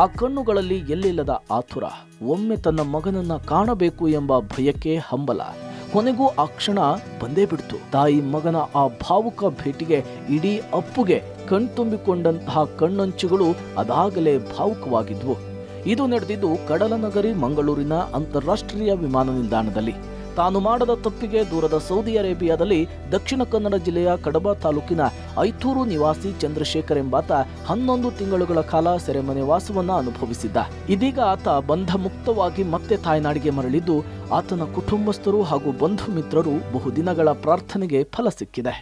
ಆ ಕಣ್ಣುಗಳಲ್ಲಿ ಎಲ್ಲಿಲ್ಲದ ಆತುರ ಒಮ್ಮೆ ತನ್ನ ಮಗನನ್ನ ಕಾಣಬೇಕು ಎಂಬ ಭಯಕ್ಕೆ ಹಂಬಲ ಕೊನೆಗೂ ಆ ಕ್ಷಣ ಬಂದೇ ಬಿಡ್ತು ತಾಯಿ ಮಗನ ಆ ಭಾವುಕ ಭೇಟಿಗೆ ಇಡೀ ಅಪ್ಪುಗೆ ಕಣ್ತುಂಬಿಕೊಂಡಂತಹ ಕಣ್ಣಂಚುಗಳು ಅದಾಗಲೇ ಭಾವುಕವಾಗಿದ್ವು ಇದು ನಡೆದಿದ್ದು ಕಡಲನಗರಿ ಮಂಗಳೂರಿನ ಅಂತಾರಾಷ್ಟ್ರೀಯ ವಿಮಾನ ನಿಲ್ದಾಣದಲ್ಲಿ ತಾನು ಮಾಡದ ತಪ್ಪಿಗೆ ದೂರದ ಸೌದಿ ಅರೇಬಿಯಾದಲ್ಲಿ ದಕ್ಷಿಣ ಕನ್ನಡ ಜಿಲ್ಲೆಯ ಕಡಬ ತಾಲೂಕಿನ ಐತೂರು ನಿವಾಸಿ ಚಂದ್ರಶೇಖರ್ ಎಂಬಾತ ಹನ್ನೊಂದು ತಿಂಗಳುಗಳ ಕಾಲ ಸೆರೆಮನೆ ವಾಸವನ್ನ ಅನುಭವಿಸಿದ್ದ ಇದೀಗ ಆತ ಬಂಧ ಮುಕ್ತವಾಗಿ ಮತ್ತೆ ತಾಯ್ನಾಡಿಗೆ ಮರಳಿದ್ದು ಆತನ ಕುಟುಂಬಸ್ಥರು ಹಾಗೂ ಬಂಧು ಮಿತ್ರರು ಬಹುದಿನಗಳ ಪ್ರಾರ್ಥನೆಗೆ ಫಲ ಸಿಕ್ಕಿದೆ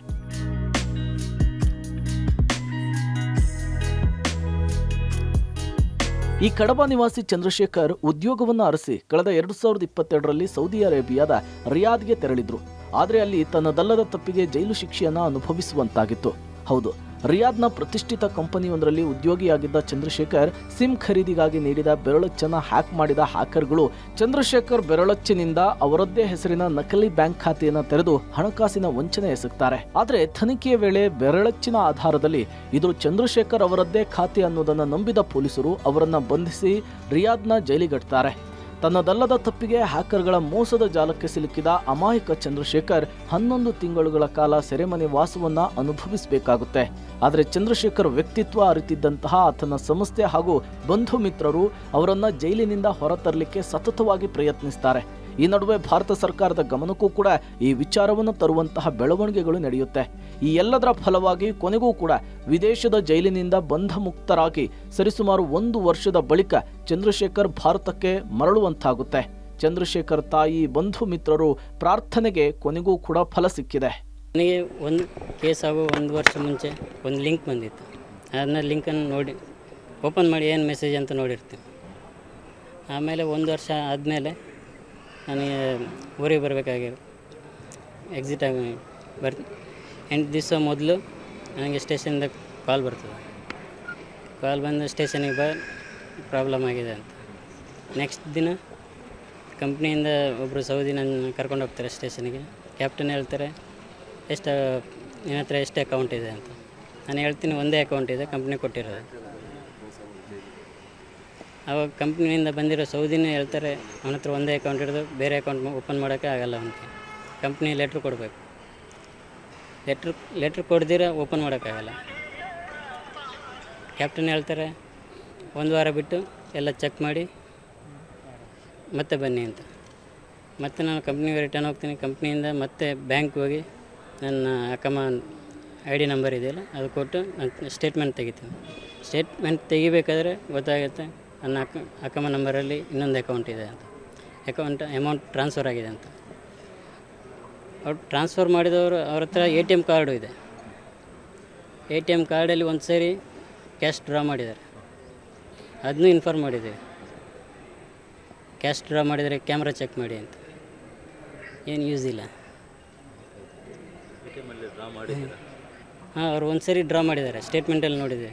ಈ ಕಡಬ ನಿವಾಸಿ ಚಂದ್ರಶೇಖರ್ ಉದ್ಯೋಗವನ್ನು ಅರಸಿ ಕಳೆದ ಎರಡು ಸಾವಿರದ ಇಪ್ಪತ್ತೆರಡರಲ್ಲಿ ಸೌದಿ ಅರೇಬಿಯಾದ ರಿಯಾದ್ಗೆ ತೆರಳಿದ್ರು ಆದರೆ ಅಲ್ಲಿ ತನ್ನದಲ್ಲದ ತಪ್ಪಿಗೆ ಜೈಲು ಶಿಕ್ಷೆಯನ್ನ ಅನುಭವಿಸುವಂತಾಗಿತ್ತು ಹೌದು ರಿಯಾದ್ನ ಪ್ರತಿಷ್ಠಿತ ಕಂಪನಿಯೊಂದರಲ್ಲಿ ಉದ್ಯೋಗಿಯಾಗಿದ್ದ ಚಂದ್ರಶೇಖರ್ ಸಿಮ್ ಖರೀದಿಗಾಗಿ ನೀಡಿದ ಬೆರಳಚ್ಚನ್ನ ಹ್ಯಾಕ್ ಮಾಡಿದ ಹ್ಯಾಕರ್ಗಳು ಚಂದ್ರಶೇಖರ್ ಬೆರಳಚ್ಚಿನಿಂದ ಅವರದ್ದೇ ಹೆಸರಿನ ನಕಲಿ ಬ್ಯಾಂಕ್ ಖಾತೆಯನ್ನು ತೆರೆದು ಹಣಕಾಸಿನ ವಂಚನೆ ಎಸಗ್ತಾರೆ ಆದರೆ ತನಿಖೆಯ ವೇಳೆ ಬೆರಳಚ್ಚಿನ ಆಧಾರದಲ್ಲಿ ಇದು ಚಂದ್ರಶೇಖರ್ ಅವರದ್ದೇ ಖಾತೆ ಅನ್ನೋದನ್ನ ನಂಬಿದ ಪೊಲೀಸರು ಅವರನ್ನ ಬಂಧಿಸಿ ರಿಯಾದ್ನ ಜೈಲಿಗಟ್ತಾರೆ ತನ್ನದಲ್ಲದ ತಪ್ಪಿಗೆ ಹ್ಯಾಕರ್ಗಳ ಮೋಸದ ಜಾಲಕ್ಕೆ ಸಿಲುಕಿದ ಅಮಾಯಕ ಚಂದ್ರಶೇಖರ್ ಹನ್ನೊಂದು ತಿಂಗಳುಗಳ ಕಾಲ ಸೆರೆಮನೆ ವಾಸವನ್ನ ಅನುಭವಿಸಬೇಕಾಗುತ್ತೆ ಆದರೆ ಚಂದ್ರಶೇಖರ್ ವ್ಯಕ್ತಿತ್ವ ಅರಿತಿದ್ದಂತಹ ಆತನ ಸಂಸ್ಥೆ ಹಾಗೂ ಬಂಧು ಮಿತ್ರರು ಅವರನ್ನ ಜೈಲಿನಿಂದ ಹೊರತರಲಿಕ್ಕೆ ಸತತವಾಗಿ ಪ್ರಯತ್ನಿಸ್ತಾರೆ ಈ ನಡುವೆ ಭಾರತ ಸರ್ಕಾರದ ಗಮನಕ್ಕೂ ಕೂಡ ಈ ವಿಚಾರವನ್ನು ತರುವಂತಹ ಬೆಳವಣಿಗೆಗಳು ನಡೆಯುತ್ತೆ ಈ ಎಲ್ಲದರ ಫಲವಾಗಿ ಕೊನೆಗೂ ಕೂಡ ವಿದೇಶದ ಜೈಲಿನಿಂದ ಬಂಧ ಮುಕ್ತರಾಗಿ ಸರಿಸುಮಾರು ಒಂದು ವರ್ಷದ ಬಳಿಕ ಚಂದ್ರಶೇಖರ್ ಭಾರತಕ್ಕೆ ಮರಳುವಂತಾಗುತ್ತೆ ಚಂದ್ರಶೇಖರ್ ತಾಯಿ ಬಂಧು ಮಿತ್ರರು ಪ್ರಾರ್ಥನೆಗೆ ಕೊನೆಗೂ ಕೂಡ ಫಲ ಸಿಕ್ಕಿದೆ ನನಗೆ ಒಂದು ಕೇಸ್ ಆಗೋ ಒಂದು ವರ್ಷ ಮುಂಚೆ ಒಂದು ಲಿಂಕ್ ಬಂದಿತ್ತು ಅದನ್ನ ಲಿಂಕನ್ನು ನೋಡಿ ಓಪನ್ ಮಾಡಿ ಏನು ಮೆಸೇಜ್ ಅಂತ ನೋಡಿರ್ತೀನಿ ಆಮೇಲೆ ಒಂದು ವರ್ಷ ಆದಮೇಲೆ ನನಗೆ ಊರಿಗೆ ಬರಬೇಕಾಗಿರೋ ಎಕ್ಸಿಟ್ ಆಗಿ ಬರ್ ಎಂಟು ದಿವಸ ಮೊದಲು ನನಗೆ ಸ್ಟೇಷನ್ದ ಕಾಲ್ ಬರ್ತದೆ ಕಾಲ್ ಬಂದು ಸ್ಟೇಷನಿಗೆ ಬಾ ಪ್ರಾಬ್ಲಮ್ ಆಗಿದೆ ಅಂತ ನೆಕ್ಸ್ಟ್ ದಿನ ಕಂಪ್ನಿಯಿಂದ ಒಬ್ಬರು ಸೌದಿ ನನ್ನ ಕರ್ಕೊಂಡು ಹೋಗ್ತಾರೆ ಸ್ಟೇಷನಿಗೆ ಕ್ಯಾಪ್ಟನ್ ಹೇಳ್ತಾರೆ ಎಷ್ಟು ನಿನ್ನ ಹತ್ರ ಎಷ್ಟು ಅಕೌಂಟ್ ಇದೆ ಅಂತ ನಾನು ಹೇಳ್ತೀನಿ ಒಂದೇ ಅಕೌಂಟ್ ಇದೆ ಕಂಪ್ನಿ ಕೊಟ್ಟಿರೋದು ಅವಾಗ ಕಂಪ್ನಿಯಿಂದ ಬಂದಿರೋ ಸೌದಿನೇ ಹೇಳ್ತಾರೆ ಅವನ ಹತ್ರ ಒಂದೇ ಅಕೌಂಟ್ ಹಿಡಿದು ಬೇರೆ ಅಕೌಂಟ್ ಓಪನ್ ಮಾಡೋಕ್ಕೆ ಆಗಲ್ಲ ಅವನಿಗೆ ಕಂಪ್ನಿ ಲೆಟ್ರ್ ಕೊಡಬೇಕು ಲೆಟ್ರ್ ಲೆಟ್ರ್ ಕೊಡ್ದಿರ ಓಪನ್ ಮಾಡೋಕ್ಕಾಗಲ್ಲ ಕ್ಯಾಪ್ಟನ್ ಹೇಳ್ತಾರೆ ಒಂದು ವಾರ ಬಿಟ್ಟು ಎಲ್ಲ ಚೆಕ್ ಮಾಡಿ ಮತ್ತೆ ಬನ್ನಿ ಅಂತ ಮತ್ತೆ ನಾನು ಕಂಪ್ನಿಗೆ ರಿಟರ್ನ್ ಹೋಗ್ತೀನಿ ಕಂಪ್ನಿಯಿಂದ ಮತ್ತೆ ಬ್ಯಾಂಕ್ ಹೋಗಿ ನನ್ನ ಅಕ್ಕಮ್ಮ ಐ ಡಿ ನಂಬರ್ ಇದೆಯಲ್ಲ ಅದು ಕೊಟ್ಟು ನಾನು ಸ್ಟೇಟ್ಮೆಂಟ್ ತೆಗಿತೀನಿ ಸ್ಟೇಟ್ಮೆಂಟ್ ತೆಗಿಬೇಕಾದ್ರೆ ಗೊತ್ತಾಗುತ್ತೆ ನನ್ನ ಅಕ್ಕ ಅಕ್ಕಮ್ಮ ನಂಬರಲ್ಲಿ ಇನ್ನೊಂದು ಅಕೌಂಟ್ ಇದೆ ಅಂತ ಅಕೌಂಟ್ ಅಮೌಂಟ್ ಟ್ರಾನ್ಸ್ಫರ್ ಆಗಿದೆ ಅಂತ ಅವ್ರು ಟ್ರಾನ್ಸ್ಫರ್ ಮಾಡಿದವರು ಅವ್ರ ಹತ್ರ ಎ ಟಿ ಎಮ್ ಕಾರ್ಡು ಇದೆ ಎ ಟಿ ಎಮ್ ಕಾರ್ಡಲ್ಲಿ ಒಂದು ಸರಿ ಕ್ಯಾಶ್ ಡ್ರಾ ಮಾಡಿದ್ದಾರೆ ಅದನ್ನೂ ಇನ್ಫಾರ್ಮ್ ಮಾಡಿದ್ದೀವಿ ಕ್ಯಾಶ್ ಡ್ರಾ ಮಾಡಿದರೆ ಕ್ಯಾಮ್ರಾ ಚೆಕ್ ಮಾಡಿ ಅಂತ ಏನು ಯೂಸ್ ಇಲ್ಲ ಹಾಂ ಅವ್ರು ಒಂದು ಸರಿ ಡ್ರಾ ಮಾಡಿದ್ದಾರೆ ಸ್ಟೇಟ್ಮೆಂಟಲ್ಲಿ ನೋಡಿದೆ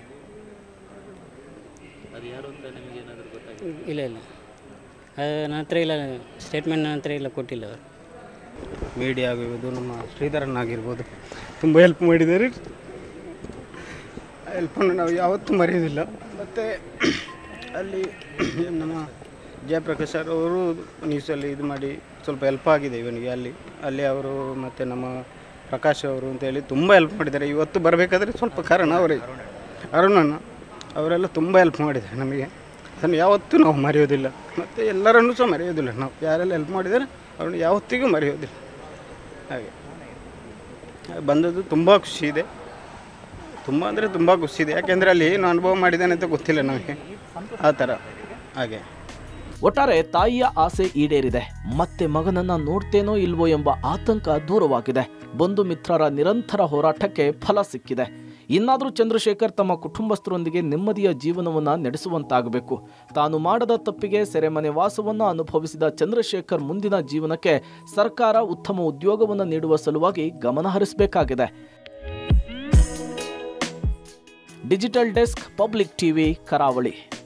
ಇಲ್ಲ ಇಲ್ಲ ಅದು ನನ್ನ ಹತ್ರ ಇಲ್ಲ ಸ್ಟೇಟ್ಮೆಂಟ್ ನನ್ನ ಹತ್ರ ಇಲ್ಲ ಕೊಟ್ಟಿಲ್ಲ ಅವರು ಮೀಡಿಯಾ ಆಗಿರ್ಬೋದು ನಮ್ಮ ಶ್ರೀಧರನ್ ಆಗಿರ್ಬೋದು ತುಂಬ ಹೆಲ್ಪ್ ಮಾಡಿದ್ದಾರೆ ಹೆಲ್ಪನ್ನು ನಾವು ಯಾವತ್ತೂ ಮರೆಯೋದಿಲ್ಲ ಮತ್ತು ಅಲ್ಲಿ ನಮ್ಮ ಜಯಪ್ರಕಾಶ್ ಸರ್ ಅವರು ನ್ಯೂಸಲ್ಲಿ ಇದು ಮಾಡಿ ಸ್ವಲ್ಪ ಹೆಲ್ಪ್ ಆಗಿದೆ ಇವನಿಗೆ ಅಲ್ಲಿ ಅಲ್ಲಿ ಅವರು ಮತ್ತು ನಮ್ಮ ಪ್ರಕಾಶ್ ಅವರು ಅಂತೇಳಿ ತುಂಬ ಹೆಲ್ಪ್ ಮಾಡಿದ್ದಾರೆ ಇವತ್ತು ಬರಬೇಕಾದ್ರೆ ಸ್ವಲ್ಪ ಕಾರಣ ಅವರೇ ಅರುಣಣ್ಣ ಅವರೆಲ್ಲ ತುಂಬ ಹೆಲ್ಪ್ ಮಾಡಿದ್ದಾರೆ ನಮಗೆ ಅದನ್ನು ಯಾವತ್ತೂ ನಾವು ಮರೆಯೋದಿಲ್ಲ ಮತ್ತು ಎಲ್ಲರನ್ನೂ ಸಹ ಮರೆಯೋದಿಲ್ಲ ನಾವು ಯಾರೆಲ್ಲ ಹೆಲ್ಪ್ ಮಾಡಿದ್ದಾರೆ ಅವ್ರನ್ನ ಯಾವತ್ತಿಗೂ ಮರೆಯೋದಿಲ್ಲ ಹಾಗೆ ಬಂದದ್ದು ತುಂಬ ಖುಷಿ ಇದೆ ತುಂಬ ಅಂದರೆ ತುಂಬ ಖುಷಿ ಇದೆ ಯಾಕೆಂದರೆ ಅಲ್ಲಿ ಏನು ಅನುಭವ ಮಾಡಿದ್ದಾನೆ ಅಂತ ಗೊತ್ತಿಲ್ಲ ನಮಗೆ ಆ ಥರ ಹಾಗೆ ಒಟ್ಟಾರೆ ತಾಯಿಯ ಆಸೆ ಈಡೇರಿದೆ ಮತ್ತೆ ಮಗನನ್ನ ನೋಡ್ತೇನೋ ಇಲ್ವೋ ಎಂಬ ಆತಂಕ ದೂರವಾಗಿದೆ ಬಂಧು ಮಿತ್ರರ ನಿರಂತರ ಹೋರಾಟಕ್ಕೆ ಫಲ ಸಿಕ್ಕಿದೆ ಇನ್ನಾದರೂ ಚಂದ್ರಶೇಖರ್ ತಮ್ಮ ಕುಟುಂಬಸ್ಥರೊಂದಿಗೆ ನೆಮ್ಮದಿಯ ಜೀವನವನ್ನ ನಡೆಸುವಂತಾಗಬೇಕು ತಾನು ಮಾಡದ ತಪ್ಪಿಗೆ ಸೆರೆಮನೆ ವಾಸವನ್ನ ಅನುಭವಿಸಿದ ಚಂದ್ರಶೇಖರ್ ಮುಂದಿನ ಜೀವನಕ್ಕೆ ಸರ್ಕಾರ ಉತ್ತಮ ಉದ್ಯೋಗವನ್ನು ನೀಡುವ ಸಲುವಾಗಿ ಗಮನ ಹರಿಸಬೇಕಾಗಿದೆ ಡಿಜಿಟಲ್ ಡೆಸ್ಕ್ ಪಬ್ಲಿಕ್ ಟಿವಿ ಕರಾವಳಿ